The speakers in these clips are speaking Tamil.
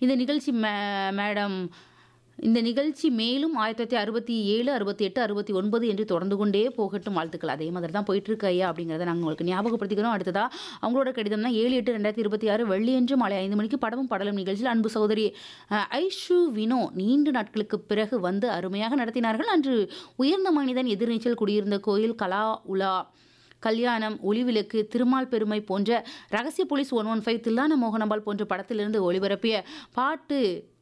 இந்த நிகழ்ச்சி மே மேடம் இந்த நிகழ்ச்சி மேலும் ஆயிரத்தி தொள்ளாயிரத்தி அறுபத்தி ஏழு அறுபத்தி எட்டு அறுபத்தி ஒன்பது என்று தொடர்ந்து கொண்டே போகட்டும் வாழ்த்துக்கள் அதே மாதிரி தான் போயிட்டு இருக்கு ஐயா அப்படிங்கிறத நாங்கள் உங்களுக்கு ஞாபகப்படுத்திக்கிறோம் அடுத்ததா அவங்களோட கடிதம் தான் ஏழு எட்டு ரெண்டாயிரத்தி இருபத்தி ஆறு வெள்ளியன்று மாலை ஐந்து மணிக்கு படமும் படலும் நிகழ்ச்சியில் அன்பு சகோதரி அஹ், ஐஷு வினோ நீண்ட நாட்களுக்கு பிறகு வந்து அருமையாக நடத்தினார்கள் அன்று உயர்ந்த மனிதன் எதிர்நீச்சல் குடியிருந்த கோயில் கலா உலா கல்யாணம் ஒளிவிளக்கு திருமால் பெருமை போன்ற Rahasiya police one one five Thillana Mohanambal போன்ற படத்திலிருந்து ஒளிபரப்பிய பாட்டு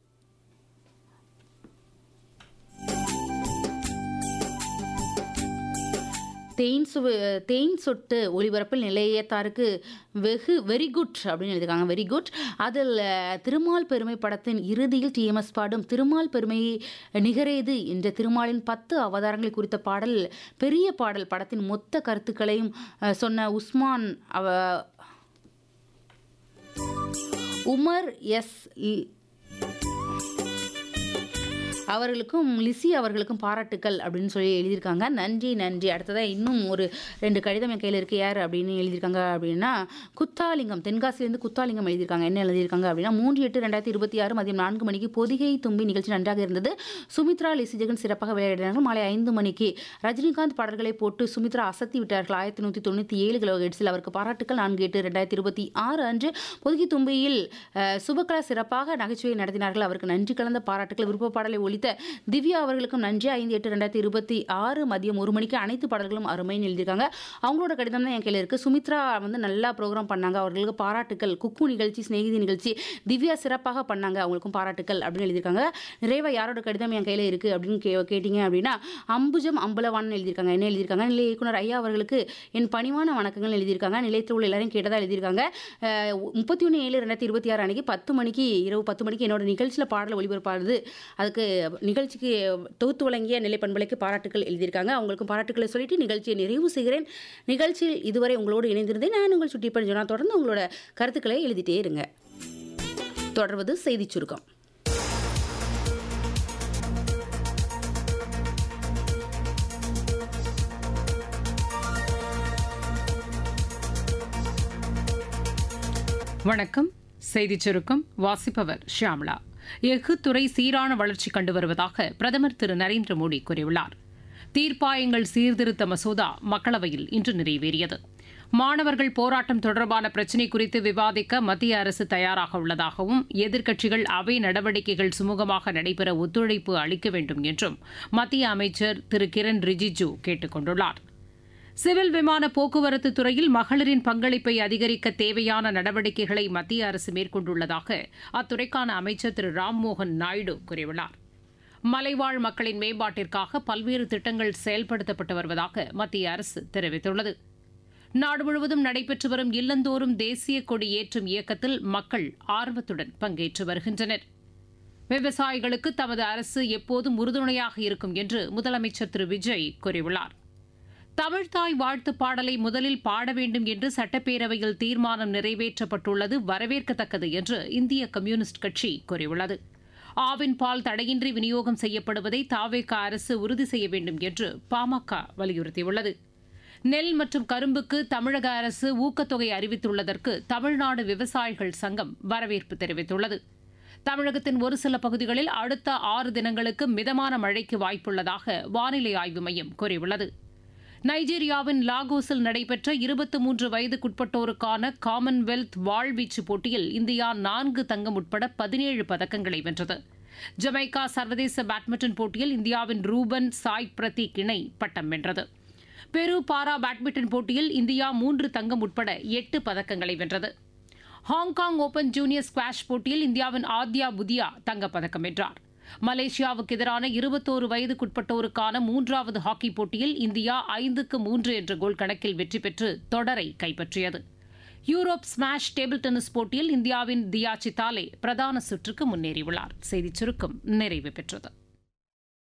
தேன் சுவ தேன் சொட்டு ஒளிபரப்பில் நிலையத்தாருக்கு வெகு வெரி குட் அப்படின்னு எழுதியிருக்காங்க வெரி குட் அதில் திருமால் பெருமை படத்தின் இறுதியில் டிஎம்எஸ் பாடும் திருமால் பெருமை நிகரேது என்ற திருமாலின் பத்து அவதாரங்களை குறித்த பாடல் பெரிய பாடல் படத்தின் மொத்த கருத்துக்களையும் அஹ், சொன்ன உஸ்மான் அவ உமர் எஸ் இ- அவர்களுக்கும் லிசி அவர்களுக்கும் பாராட்டுக்கள் அப்படின்னு சொல்லி எழுதியிருக்காங்க நன்றி நன்றி அடுத்ததாக இன்னும் ஒரு ரெண்டு கடிதம் என் கையில் இருக்கு யார் அப்படின்னு எழுதியிருக்காங்க அப்படின்னா குத்தாலிங்கம் தென்காசிலேருந்து குத்தாலிங்கம் எழுதியிருக்காங்க என்ன எழுதியிருக்காங்க அப்படின்னா மூன்று எட்டு ரெண்டாயிரத்தி இருபத்தி ஆறு மதியம் நான்கு மணிக்கு பொதிகை தும்பி நிகழ்ச்சி நன்றாக இருந்தது சுமித்ரா லிசி ஜெகன் சிறப்பாக விளையாடினார்கள் மாலை ஐந்து மணிக்கு ரஜினிகாந்த் பாடல்களை போட்டு சுமித்ரா அசத்தி விட்டார்கள் ஆயிரத்தி நூற்றி தொண்ணூற்றி ஏழு கிலோ ஹெட்ஸில் அவருக்கு பாராட்டுக்கள் நான்கு எட்டு ரெண்டாயிரத்தி இருபத்தி ஆறு அன்று பொதுகி தும்பியில் அஹ், சுபகலா சிறப்பாக நகைச்சுவை நடத்தினார்கள் அவருக்கு நன்றி கலந்த பாராட்டுகள் விருப்ப பாடலை ஒலித்த திவ்யா அவர்களுக்கும் நன்றி ஐந்து எட்டு ரெண்டாயிரத்தி இருபத்தி ஆறு மதியம் ஒரு மணிக்கு அனைத்து பாடல்களும் அருமைன்னு எழுதியிருக்காங்க அவங்களோட கடிதம் தான் என் கையில் இருக்குது சுமித்ரா வந்து நல்லா ப்ரோக்ராம் பண்ணாங்க அவர்களுக்கு பாராட்டுக்கள் குக்கு நிகழ்ச்சி சிநேகிதி நிகழ்ச்சி திவ்யா சிறப்பாக பண்ணாங்க அவங்களுக்கும் பாராட்டுக்கள் அப்படின்னு எழுதியிருக்காங்க நிறைவா யாரோட கடிதம் என் கையில் இருக்குது அப்படின்னு கே கேட்டிங்க அப்படின்னா அம்புஜம் அம்பலவான்னு எழுதியிருக்காங்க என்ன எழுதியிருக்காங்க நிலை இயக்குனர் ஐயா அவர்களுக்கு என் பணிவான வணக்கங்கள் எழுதியிருக்காங்க நிலையத்தில் உள்ள எல்லாரும் கேட்டதா எழுதியிருக்காங்க முப்பத்தி ஒன்று ஏழு ரெண்டாயிரத்தி இருபத்தி ஆறு அன்னைக்கு பத்து மணிக்கு இரவு பத்து மணிக்கு என்னோட நிகழ்ச்சியில் பாடல் ஒளிபரப்பானது அதுக்கு நிகழ்ச்சிக்கு தொகுத்து வழங்கிய நிலை பண்பலைக்கு பாராட்டுகள் எழுதியிருக்காங்க அவங்களுக்கும் பாராட்டுக்களை சொல்லிட்டு நிகழ்ச்சியை நிறைவு செய்கிறேன் நிகழ்ச்சியில் இதுவரை உங்களோடு இணைந்திருந்தேன் நான் உங்கள் சுட்டி பண்ண தொடர்ந்து உங்களோட கருத்துக்களை எழுதிட்டே இருங்க தொடர்வது செய்திச் சுருக்கம் வணக்கம் செய்திச் சுருக்கம் வாசிப்பவர் ஷியாம்லா எஃகு துறை சீரான வளர்ச்சி கண்டு வருவதாக பிரதமர் திரு நரேந்திர மோடி கூறியுள்ளார் தீர்ப்பாயங்கள் சீர்திருத்த மசோதா மக்களவையில் இன்று நிறைவேறியது மாணவர்கள் போராட்டம் தொடர்பான பிரச்சினை குறித்து விவாதிக்க மத்திய அரசு தயாராக உள்ளதாகவும் எதிர்க்கட்சிகள் அவை நடவடிக்கைகள் சுமூகமாக நடைபெற ஒத்துழைப்பு அளிக்க வேண்டும் என்றும் மத்திய அமைச்சர் திரு கிரண் ரிஜிஜு கேட்டுக் கொண்டுள்ளார் சிவில் விமான போக்குவரத்து துறையில் மகளிரின் பங்களிப்பை அதிகரிக்க தேவையான நடவடிக்கைகளை மத்திய அரசு மேற்கொண்டுள்ளதாக அத்துறைக்கான அமைச்சர் திரு ராம்மோகன் நாயுடு கூறியுள்ளார் மலைவாழ் மக்களின் மேம்பாட்டிற்காக பல்வேறு திட்டங்கள் செயல்படுத்தப்பட்டு வருவதாக மத்திய அரசு தெரிவித்துள்ளது நாடு முழுவதும் நடைபெற்று வரும் இல்லந்தோறும் தேசிய கொடி ஏற்றும் இயக்கத்தில் மக்கள் ஆர்வத்துடன் பங்கேற்று வருகின்றனர் விவசாயிகளுக்கு தமது அரசு எப்போதும் உறுதுணையாக இருக்கும் என்று முதலமைச்சர் திரு விஜய் கூறியுள்ளார் தமிழ்தாய் வாழ்த்து பாடலை முதலில் பாட வேண்டும் என்று சட்டப்பேரவையில் தீர்மானம் நிறைவேற்றப்பட்டுள்ளது வரவேற்கத்தக்கது என்று இந்திய கம்யூனிஸ்ட் கட்சி கூறியுள்ளது ஆவின் பால் தடையின்றி விநியோகம் செய்யப்படுவதை தாவேக அரசு உறுதி செய்ய வேண்டும் என்று பாமக வலியுறுத்தியுள்ளது நெல் மற்றும் கரும்புக்கு தமிழக அரசு ஊக்கத்தொகை அறிவித்துள்ளதற்கு தமிழ்நாடு விவசாயிகள் சங்கம் வரவேற்பு தெரிவித்துள்ளது தமிழகத்தின் ஒரு சில பகுதிகளில் அடுத்த ஆறு தினங்களுக்கு மிதமான மழைக்கு வாய்ப்புள்ளதாக வானிலை ஆய்வு மையம் கூறியுள்ளது நைஜீரியாவின் லாகோஸில் நடைபெற்ற இருபத்தி மூன்று வயதுக்குட்பட்டோருக்கான காமன்வெல்த் வாழ்வீச்சு போட்டியில் இந்தியா நான்கு தங்கம் உட்பட பதினேழு பதக்கங்களை வென்றது ஜமைக்கா சர்வதேச பேட்மிண்டன் போட்டியில் இந்தியாவின் ரூபன் சாய் பிரதீக் இணை பட்டம் வென்றது பெரு பாரா பேட்மிண்டன் போட்டியில் இந்தியா மூன்று தங்கம் உட்பட எட்டு பதக்கங்களை வென்றது ஹாங்காங் ஓபன் ஜூனியர் ஸ்குவாஷ் போட்டியில் இந்தியாவின் ஆத்யா புதியா தங்கப்பதக்கம் வென்றார் மலேசியாவுக்கு எதிரான இருபத்தோரு வயதுக்குட்பட்டோருக்கான மூன்றாவது ஹாக்கி போட்டியில் இந்தியா ஐந்துக்கு மூன்று என்ற கோல் கணக்கில் வெற்றி பெற்று தொடரை கைப்பற்றியது யூரோப் ஸ்மாஷ் டேபிள் டென்னிஸ் போட்டியில் இந்தியாவின் தியா சித்தாலே பிரதான சுற்றுக்கு முன்னேறியுள்ளார் செய்திச் சுருக்கம் நிறைவு பெற்றது